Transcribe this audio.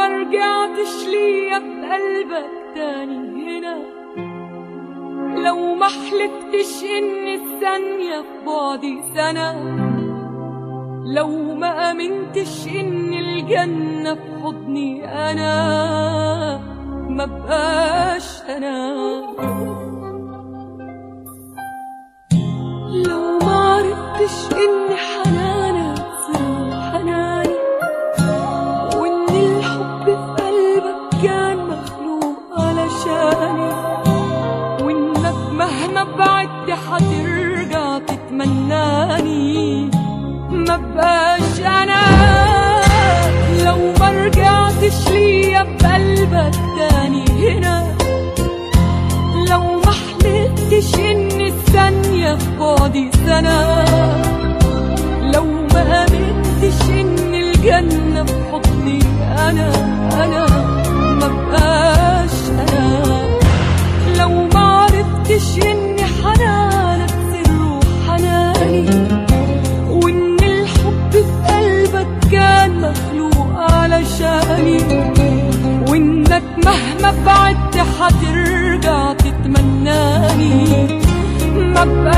ما رجعتش ليا بقلبك تاني هنا لو ما حلفتش ان الثانية في بعدي سنة لو ما امنتش ان الجنة في حضني انا ما بقاش انا لو ما عرفتش ان حنانك سر حناني وان الحب في قلبك كان مخلوق علشاني وانك مهما بعدت حترجع تتمناني ما بقاش انا لو ما رجعتش ليا بقلبك تاني هنا لو ما حلفتش ان الثانية في بعدي سنة لو ما امنتش ان الجنة في حضني انا انا ما بقاش انا لو ما عرفتش ان حنانك سر حناني وان الحب في قلبك كان مخلوق علشاني وانك مهما بعدت حترجع تتمناني ما